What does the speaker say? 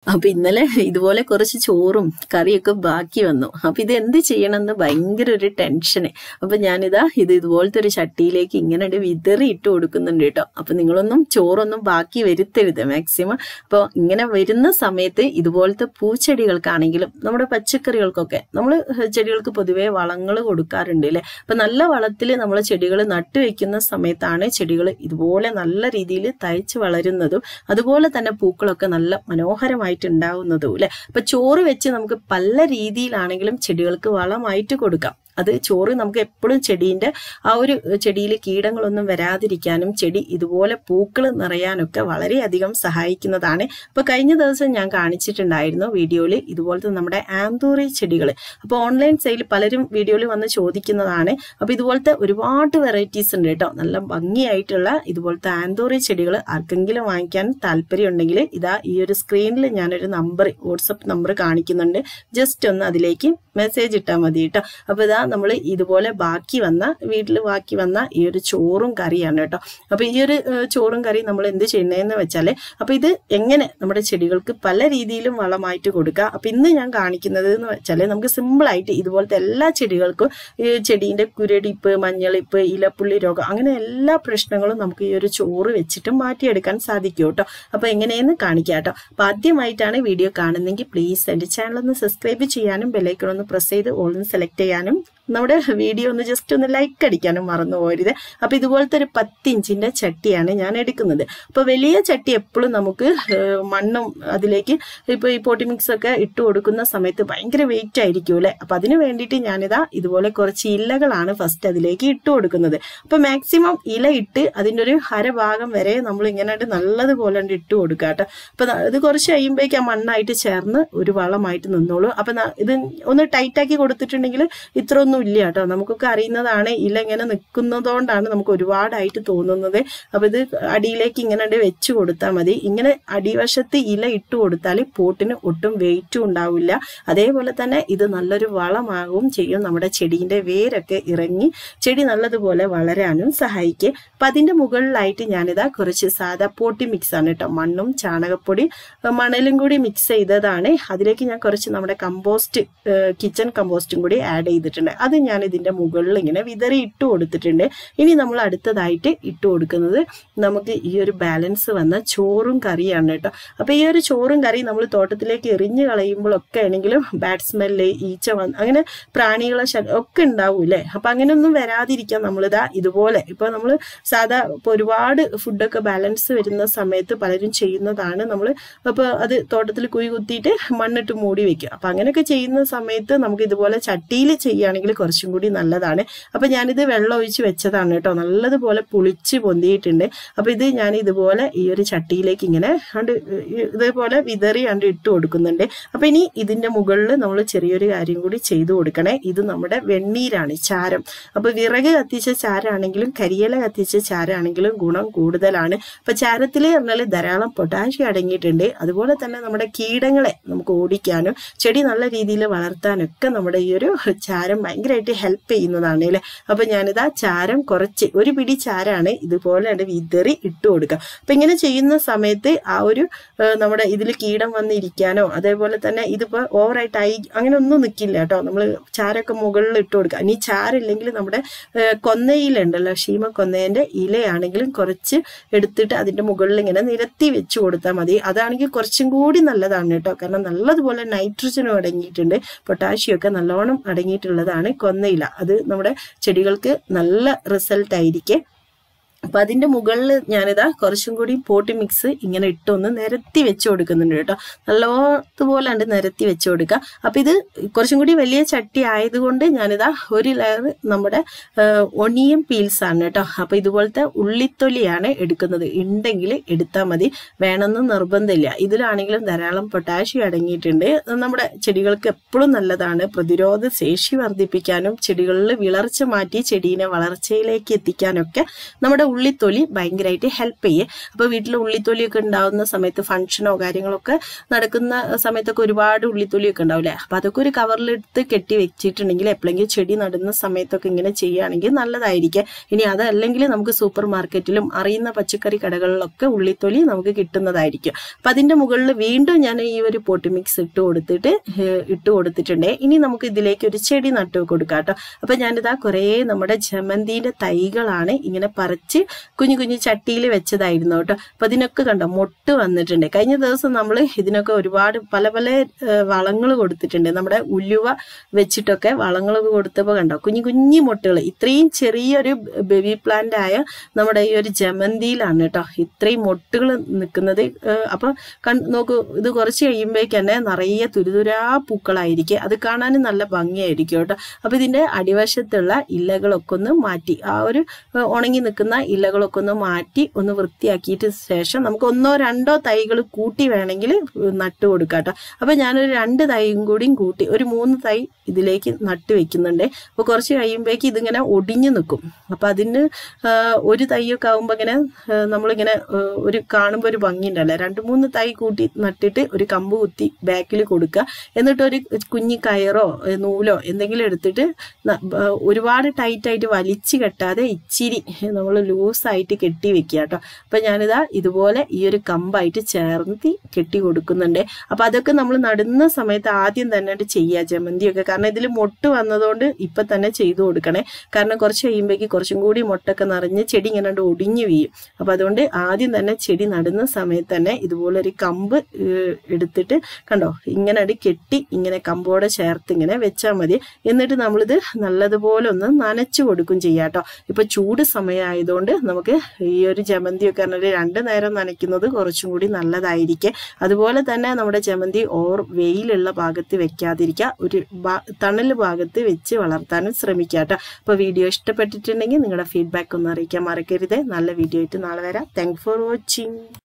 അപ്പൊ ഇന്നലെ ഇതുപോലെ കുറച്ച് ചോറും കറിയൊക്കെ ബാക്കി വന്നു അപ്പൊ ഇത് എന്ത് ചെയ്യണമെന്ന് ഭയങ്കര ഒരു ടെൻഷന് അപ്പൊ ഞാനിതാ ഇത് ഇതുപോലത്തെ ഒരു ചട്ടിയിലേക്ക് ഇങ്ങനെ ഒരു വിതറി ഇട്ട് കൊടുക്കുന്നുണ്ട് കേട്ടോ അപ്പൊ നിങ്ങളൊന്നും ചോറൊന്നും ബാക്കി വരുത്തരുത് മാക്സിമം അപ്പോൾ ഇങ്ങനെ വരുന്ന സമയത്ത് ഇതുപോലത്തെ പൂച്ചെടികൾക്കാണെങ്കിലും നമ്മുടെ പച്ചക്കറികൾക്കൊക്കെ നമ്മൾ ചെടികൾക്ക് പൊതുവേ വളങ്ങൾ കൊടുക്കാറുണ്ട് അല്ലേ അപ്പൊ നല്ല വളത്തിൽ നമ്മൾ ചെടികൾ നട്ടുവെക്കുന്ന സമയത്താണ് ചെടികൾ ഇതുപോലെ നല്ല രീതിയിൽ തയ്ച്ച് വളരുന്നതും അതുപോലെ തന്നെ പൂക്കളൊക്കെ നല്ല മനോഹരമായിട്ട് ഉണ്ടാവുന്നതും അല്ലെ അപ്പൊ ചോറ് വെച്ച് നമുക്ക് പല രീതിയിലാണെങ്കിലും ചെടികൾക്ക് വളമായിട്ട് കൊടുക്കാം അത് ചോറ് നമുക്ക് എപ്പോഴും ചെടീന്റെ ആ ഒരു ചെടിയിൽ കീടങ്ങളൊന്നും വരാതിരിക്കാനും ചെടി ഇതുപോലെ പൂക്കൾ നിറയാനൊക്കെ വളരെയധികം സഹായിക്കുന്നതാണ് അപ്പൊ കഴിഞ്ഞ ദിവസം ഞാൻ കാണിച്ചിട്ടുണ്ടായിരുന്നു വീഡിയോയിൽ ഇതുപോലത്തെ നമ്മുടെ ആന്തൂറി ചെടികൾ അപ്പൊ ഓൺലൈൻ സെയിൽ പലരും വീഡിയോയിൽ വന്ന് ചോദിക്കുന്നതാണ് അപ്പൊ ഇതുപോലത്തെ ഒരുപാട് വെറൈറ്റീസ് ഉണ്ട് കേട്ടോ നല്ല ഭംഗിയായിട്ടുള്ള ഇതുപോലത്തെ ആന്തൂറി ചെടികൾ ആർക്കെങ്കിലും വാങ്ങിക്കാൻ താല്പര്യം ഉണ്ടെങ്കിൽ ഇതാ ഈ ഒരു സ്ക്രീനിൽ ഞാനൊരു നമ്പർ വാട്സപ്പ് നമ്പർ കാണിക്കുന്നുണ്ട് ജസ്റ്റ് ഒന്ന് അതിലേക്ക് മെസ്സേജ് ഇട്ടാൽ മതി കേട്ടോ അപ്പൊ ഇതാ നമ്മൾ ഇതുപോലെ ബാക്കി വന്ന വീട്ടിൽ ബാക്കി വന്ന ഈ ഒരു ചോറും കറിയാണ് കേട്ടോ അപ്പൊ ഈ ഒരു ഏഹ്, ചോറും കറി നമ്മൾ എന്ത് ചെയ്യുന്നതെന്ന് വെച്ചാല് അപ്പൊ ഇത് എങ്ങനെ നമ്മുടെ ചെടികൾക്ക് പല രീതിയിലും വളമായിട്ട് കൊടുക്കുക അപ്പൊ ഇന്ന് ഞാൻ കാണിക്കുന്നത് എന്ന് വെച്ചാല് നമുക്ക് സിമ്പിൾ ആയിട്ട് ഇതുപോലത്തെ എല്ലാ ചെടികൾക്കും ഈ ചെടീന്റെ കുരടിപ്പ് മഞ്ഞളിപ്പ് ഇലപ്പുള്ളി രോഗം അങ്ങനെ എല്ലാ പ്രശ്നങ്ങളും നമുക്ക് ഈ ഒരു ചോറ് വെച്ചിട്ട് മാറ്റിയെടുക്കാൻ സാധിക്കും കേട്ടോ അപ്പൊ എങ്ങനെയെന്ന് കാണിക്കാം കേട്ടോ അപ്പൊ ആദ്യമായിട്ടാണ് വീഡിയോ കാണുന്നെങ്കിൽ പ്ലീസ് എന്റെ ചാനൽ ഒന്ന് സബ്സ്ക്രൈബ് ചെയ്യാനും ബെല്ലൈക്കൺ ഒന്ന് പ്രസ് ചെയ്ത് ഓൾ ഒന്ന് സെലക്ട് ചെയ്യാനും നമ്മുടെ വീഡിയോ ഒന്ന് ജസ്റ്റ് ഒന്ന് ലൈക്ക് അടിക്കാനും മറന്നു പോരുത് അപ്പൊ ഇതുപോലത്തെ ഒരു പത്ത് ഇഞ്ചിന്റെ ചട്ടിയാണ് ഞാൻ എടുക്കുന്നത് അപ്പൊ വലിയ ചട്ടി എപ്പോഴും നമുക്ക് ഏഹ്, മണ്ണും അതിലേക്ക് ഇപ്പൊ ഈ പോട്ടി മിക്സ് ഒക്കെ ഇട്ട് കൊടുക്കുന്ന സമയത്ത് ഭയങ്കര വെയിറ്റ് ആയിരിക്കും അല്ലെ അപ്പൊ അതിന് വേണ്ടിയിട്ട് ഞാനിതാ ഇതുപോലെ കുറച്ച് ഇലകളാണ് ഫസ്റ്റ് അതിലേക്ക് ഇട്ട് കൊടുക്കുന്നത് അപ്പൊ മാക്സിമം ഇല ഇട്ട് അതിന്റെ ഒരു അരഭാഗം വരെ നമ്മൾ ഇങ്ങനെ അങ്ങട് നല്ലതുപോലെ അങ്ങട് ഇട്ട് കൊടുക്കുക കേട്ടോ അപ്പൊ ന- ഇത് കുറച്ച് കഴിയുമ്പോഴേക്ക് ആ മണ്ണായിട്ട് ചേർന്ന് ഒരു വളമായിട്ട് നിന്നോളൂ അപ്പൊ ന- ഇത് ഒന്ന് ടൈറ്റ് ആക്കി കൊടുത്തിട്ടുണ്ടെങ്കിൽ ഇത്ര ഒന്നും ഇല്ല കേട്ടോ നമുക്കൊക്കെ അറിയുന്നതാണ് ഇല ഇങ്ങനെ നിൽക്കുന്നതുകൊണ്ടാണ് നമുക്ക് ഒരുപാടായിട്ട് തോന്നുന്നത് അപ്പൊ ഇത് അടിയിലേക്ക് ഇങ്ങനെ അങ്ങട് വെച്ച് കൊടുത്താൽ മതി ഇങ്ങനെ അടിവശത്ത് ഇല ഇട്ട് കൊടുത്താൽ പോട്ടിന് ഒട്ടും വെയിറ്റും ഉണ്ടാവില്ല അതേപോലെ തന്നെ ഇത് നല്ലൊരു വളമാകും ചെയ്യും നമ്മുടെ ചെടീന്റെ വേരൊക്കെ ഇറങ്ങി ചെടി നല്ലതുപോലെ വളരാനും സഹായിക്കും അപ്പൊ അതിന്റെ മുകളിലായിട്ട് ഞാനിതാ കുറച്ച് സാധാ പോട്ടി മിക്സ് ആണ് കേട്ടോ മണ്ണും ചാണകപ്പൊടി ഏഹ് മണലും കൂടി മിക്സ് ചെയ്തതാണ് അതിലേക്ക് ഞാൻ കുറച്ച് നമ്മുടെ കമ്പോസ്റ്റ് കിച്ചൺ കമ്പോസ്റ്റും കൂടി ആഡ് ചെയ്തിട്ടുണ്ട് അത് ഞാൻ ഇതിന്റെ മുകളിൽ ഇങ്ങനെ വിതറി ഇട്ട് കൊടുത്തിട്ടുണ്ട് ഇനി നമ്മൾ അടുത്തതായിട്ട് ഇട്ട് കൊടുക്കുന്നത് നമുക്ക് ഈ ഒരു ബാലൻസ് വന്ന ചോറും കറിയാണ് കേട്ടോ അപ്പൊ ഈ ഒരു ചോറും കറി നമ്മൾ തോട്ടത്തിലേക്ക് എറിഞ്ഞു കളയുമ്പോഴൊക്കെ ആണെങ്കിലും ബാഡ് സ്മെല്ല് ഈച്ച വന്ന് അങ്ങനെ പ്രാണികളെ ശല്യം ഒക്കെ ഉണ്ടാവൂലേ അപ്പൊ അങ്ങനെയൊന്നും വരാതിരിക്കാൻ നമ്മളിതാ ഇതുപോലെ ഇപ്പൊ നമ്മൾ സാധാ ഇപ്പൊ ഒരുപാട് ഫുഡൊക്കെ ബാലൻസ് വരുന്ന സമയത്ത് പലരും ചെയ്യുന്നതാണ് നമ്മൾ അപ്പൊ അത് തോട്ടത്തിൽ കുഴി കുത്തിയിട്ട് മണ്ണിട്ട് മൂടി വെക്കുക അപ്പൊ അങ്ങനെയൊക്കെ ചെയ്യുന്ന സമയത്ത് നമുക്ക് ഇതുപോലെ ചട്ടിയിൽ ചെയ്യുകയാണെങ്കിൽ കുറച്ചും കൂടി നല്ലതാണ് അപ്പൊ ഞാനിത് വെള്ളം ഒഴിച്ച് വെച്ചതാണ് കേട്ടോ നല്ലതുപോലെ പുളിച്ച് പൊന്തിയിട്ടുണ്ട് അപ്പൊ ഇത് ഞാൻ ഇതുപോലെ ഈ ഒരു ചട്ടിയിലേക്ക് ഇങ്ങനെ കണ്ട് ഇതേപോലെ വിതറി കണ്ട് ഇട്ട് കൊടുക്കുന്നുണ്ട് അപ്പൊ ഇനി ഇതിന്റെ മുകളിൽ നമ്മൾ ചെറിയൊരു കാര്യം കൂടി ചെയ്തു കൊടുക്കണേ ഇത് നമ്മുടെ വെണ്ണീരാണ് ചാരം അപ്പൊ വിറക് കത്തിച്ച ചാരാണെങ്കിലും കരിയില കത്തിച്ച ചാരാണെങ്കിലും ഗുണം കൂടുതലാണ് അപ്പൊ ചാരത്തിൽ പറഞ്ഞാൽ ധാരാളം പൊട്ടാഷ്യം അടങ്ങിയിട്ടുണ്ട് അതുപോലെ തന്നെ നമ്മുടെ കീടങ്ങളെ നമുക്ക് ഓടിക്കാനും ചെടി നല്ല രീതിയിൽ വളർത്താനൊക്കെ നമ്മുടെ ഈ ഒരു ചാരം ഭയങ്കരമായിട്ട് ഹെൽപ്പ് ചെയ്യുന്നതാണ് അല്ലെ അപ്പൊ ഞാനിതാ ചാരം കുറച്ച് ഒരു പിടി ചാരാണ് ഇതുപോലെ അങ്ങട് വിതറി ഇട്ട് കൊടുക്കുക അപ്പൊ ഇങ്ങനെ ചെയ്യുന്ന സമയത്ത് ആ ഒരു ഏഹ്, നമ്മുടെ ഇതിൽ കീടം വന്നിരിക്കാനോ അതേപോലെ തന്നെ ഇതിപ്പോ ഓവറായിട്ടായി അങ്ങനെ ഒന്നും നിൽക്കില്ല കേട്ടോ നമ്മൾ ചാരൊക്കെ മുകളിൽ ഇട്ട് കൊടുക്കുക ഇനി ചാരില്ലെങ്കിൽ നമ്മുടെ ഏഹ്, കൊന്നയിലുണ്ടല്ലോ ഷീമ കൊന്നേന്റെ ഇലയാണെങ്കിലും കുറച്ച് എടുത്തിട്ട് അതിന്റെ മുകളിൽ ഇങ്ങനെ നിരത്തി വെച്ച് കൊടുത്താൽ മതി അതാണെങ്കിൽ കുറച്ചും കൂടി നല്ലതാണ് കേട്ടോ കാരണം നല്ലതുപോലെ നൈട്രജനും അടങ്ങിയിട്ടുണ്ട് പൊട്ടാഷ്യം ഒക്കെ നല്ലോണം അടങ്ങിയിട്ടുള്ളതാണ് കൊന്നയില അത് നമ്മുടെ ചെടികൾക്ക് നല്ല റിസൾട്ട് ആയിരിക്കും അപ്പൊ അതിന്റെ മുകളിൽ ഞാനിതാ കുറച്ചും കൂടി പോട്ടി മിക്സ് ഇങ്ങനെ ഇട്ടൊന്ന് നിരത്തി വെച്ച് കൊടുക്കുന്നുണ്ട് കേട്ടോ നല്ലതുപോലെ ഉണ്ട് നിരത്തി വെച്ച് കൊടുക്കുക അപ്പൊ ഇത് കുറച്ചും കൂടി വലിയ ചട്ടി ആയതുകൊണ്ട് ഞാനിതാ ഒരു ലെയർ നമ്മുടെ ഒണിയൻ പീൽസ് ആണ് കേട്ടോ അപ്പൊ ഇതുപോലത്തെ ഉള്ളിത്തൊലിയാണ് എടുക്കുന്നത് ഉണ്ടെങ്കിൽ എടുത്താൽ മതി വേണമെന്ന് നിർബന്ധമില്ല ഇതിലാണെങ്കിലും ധാരാളം പൊട്ടാഷ്യം അടങ്ങിയിട്ടുണ്ട് നമ്മുടെ ചെടികൾക്ക് എപ്പോഴും നല്ലതാണ് പ്രതിരോധ ശേഷി വർദ്ധിപ്പിക്കാനും ചെടികളിൽ വിളർച്ച മാറ്റി ചെടീനെ വളർച്ചയിലേക്ക് എത്തിക്കാനൊക്കെ നമ്മുടെ ഉള്ളിത്തൊലി ഭയങ്കരമായിട്ട് ഹെൽപ്പ് ചെയ്യേ അപ്പോൾ വീട്ടിൽ ഉള്ളിത്തൊലിയൊക്കെ ഉണ്ടാവുന്ന സമയത്ത് ഫംഗ്ഷനോ കാര്യങ്ങളൊക്കെ നടക്കുന്ന സമയത്തൊക്കെ ഒരുപാട് ഉള്ളിത്തൊലിയൊക്കെ ഉണ്ടാവില്ലേ അപ്പോൾ അതൊക്കെ ഒരു കവറിലെടുത്ത് കെട്ടി വെച്ചിട്ടുണ്ടെങ്കിൽ എപ്പോഴെങ്കിലും ചെടി നടുന്ന സമയത്തൊക്കെ ഇങ്ങനെ ചെയ്യുകയാണെങ്കിൽ നല്ലതായിരിക്കും ഇനി അതല്ലെങ്കിൽ നമുക്ക് സൂപ്പർ മാർക്കറ്റിലും അറിയുന്ന പച്ചക്കറി കടകളിലൊക്കെ ഉള്ളിത്തൊലി നമുക്ക് കിട്ടുന്നതായിരിക്കും അപ്പം അതിൻ്റെ മുകളിൽ വീണ്ടും ഞാൻ ഈ ഒരു പോട്ടി മിക്സ് ഇട്ട് കൊടുത്തിട്ട് ഏഹ്, ഇട്ട് കൊടുത്തിട്ടുണ്ട് ഇനി നമുക്ക് ഇതിലേക്ക് ഒരു ചെടി നട്ടു കൊടുക്കാം കേട്ടോ അപ്പം ഞാനിതാ കുറേ നമ്മുടെ ജമന്തിൻ്റെ തൈകളാണ് ഇങ്ങനെ പറിച്ച് കുഞ്ഞു കുഞ്ഞു ചട്ടിയിൽ വെച്ചതായിരുന്നു കേട്ടോ അപ്പം അതിനൊക്കെ കണ്ടോ മൊട്ട് വന്നിട്ടുണ്ട് കഴിഞ്ഞ ദിവസം നമ്മൾ ഇതിനൊക്കെ ഒരുപാട് പല പല വളങ്ങൾ കൊടുത്തിട്ടുണ്ട് നമ്മുടെ ഉലുവ വെച്ചിട്ടൊക്കെ വളങ്ങൾ കൊടുത്തപ്പോൾ കണ്ടോ കുഞ്ഞു കുഞ്ഞു മൊട്ടുകൾ ഇത്രയും ചെറിയൊരു ബേബി പ്ലാന്റ് ആയ നമ്മുടെ ഈ ഒരു ജമന്തിയിലാണ് കേട്ടോ ഇത്രയും മൊട്ടുകൾ നിൽക്കുന്നത് അപ്പം കൺ നോക്കൂ ഇത് കുറച്ച് കഴിയുമ്പോഴേക്ക് തന്നെ നിറയെ തുരുതുരാ പൂക്കളായിരിക്കും അത് കാണാനും നല്ല ഭംഗിയായിരിക്കും കേട്ടോ അപ്പം ഇതിൻ്റെ അടിവശത്തുള്ള ഇലകളൊക്കെ ഒന്ന് മാറ്റി ആ ഒരു ഏഹ്, ഉണങ്ങി നിൽക്കുന്ന ഇലകളൊക്കെ ഒന്ന് മാറ്റി ഒന്ന് വൃത്തിയാക്കിയിട്ട് ശേഷം നമുക്ക് ഒന്നോ രണ്ടോ തൈകൾ കൂട്ടി വേണമെങ്കിൽ നട്ടു കൊടുക്കാം കേട്ടോ അപ്പം ഞാനൊരു രണ്ട് തൈയും കൂടിയും കൂട്ടി ഒരു മൂന്ന് തൈ ഇതിലേക്ക് നട്ട് വെക്കുന്നുണ്ട് അപ്പോൾ കുറച്ച് കഴിയുമ്പോഴേക്ക് ഇതിങ്ങനെ ഒടിഞ്ഞു നിൽക്കും അപ്പം അതിന് ആ, ഒരു തൈയൊക്കെ ആകുമ്പോൾ ഇങ്ങനെ ആ, നമ്മളിങ്ങനെ ആ, ഒരു കാണുമ്പോൾ ഒരു ഭംഗിയുണ്ടല്ലോ രണ്ട് മൂന്ന് തൈ കൂട്ടി നട്ടിട്ട് ഒരു കമ്പ് കുത്തി ബാക്കിൽ കൊടുക്കുക എന്നിട്ട് ഒരു കുഞ്ഞി കയറോ ഏ, നൂലോ എന്തെങ്കിലും എടുത്തിട്ട് ന- ആ, ഒരുപാട് ടൈറ്റായിട്ട് വലിച്ചു കെട്ടാതെ ഇച്ചിരി നമ്മൾ ലൂസായിട്ട് കെട്ടി വെക്കുക കേട്ടോ അപ്പം ഞാനിതാ ഇതുപോലെ ഈ ഒരു കമ്പായിട്ട് ചേർത്തി കെട്ടി കൊടുക്കുന്നുണ്ട് അപ്പം അതൊക്കെ നമ്മൾ നടുന്ന സമയത്ത് ആദ്യം തന്നെ അത് ചെയ്യുക ജമന്തിയൊക്കെ കാരണം ഇതിൽ മൊട്ട് വന്നതുകൊണ്ട് ഇപ്പം തന്നെ ചെയ്തു കൊടുക്കണേ കാരണം കുറച്ച് കഴിയുമ്പോഴേക്ക് കുറച്ചും കൂടി മുട്ടൊക്കെ നിറഞ്ഞ് ചെടി ഇങ്ങനെ അങ്ങട് ഒടിഞ്ഞു വീഴും അപ്പം അതുകൊണ്ട് ആദ്യം തന്നെ ചെടി നടുന്ന സമയത്ത് തന്നെ ഇതുപോലെ ഒരു കമ്പ് ഏഹ്, എടുത്തിട്ട് കണ്ടോ ഇങ്ങനെ അടി കെട്ടി ഇങ്ങനെ കമ്പോടെ ചേർത്ത് ഇങ്ങനെ വെച്ചാൽ മതി എന്നിട്ട് നമ്മളിത് നല്ലതുപോലെ ഒന്ന് നനച്ചു കൊടുക്കും ചെയ്യാം കേട്ടോ ഇപ്പൊ ചൂട് സമയമായതുകൊണ്ട് നമുക്ക് ഈ ഒരു ജമന്തിയൊക്കെ പറഞ്ഞാൽ രണ്ട് നേരം നനയ്ക്കുന്നത് കുറച്ചും കൂടി നല്ലതായിരിക്കും അതുപോലെ തന്നെ നമ്മുടെ ജമന്തി ഓർ വെയിലുള്ള ഭാഗത്ത് വെക്കാതിരിക്കുക ഒരു ഭാ- തണൽ ഭാഗത്ത് വെച്ച് വളർത്താനും ശ്രമിക്കുക കേട്ടോ അപ്പോൾ വീഡിയോ ഇഷ്ടപ്പെട്ടിട്ടുണ്ടെങ്കിൽ നിങ്ങളുടെ ഫീഡ്ബാക്ക് ഒന്ന് അറിയിക്കാൻ മറക്കരുത് നല്ല വീഡിയോ ആയിട്ട് നാളെ വരാം താങ്ക് ഫോർ വാച്ചിങ്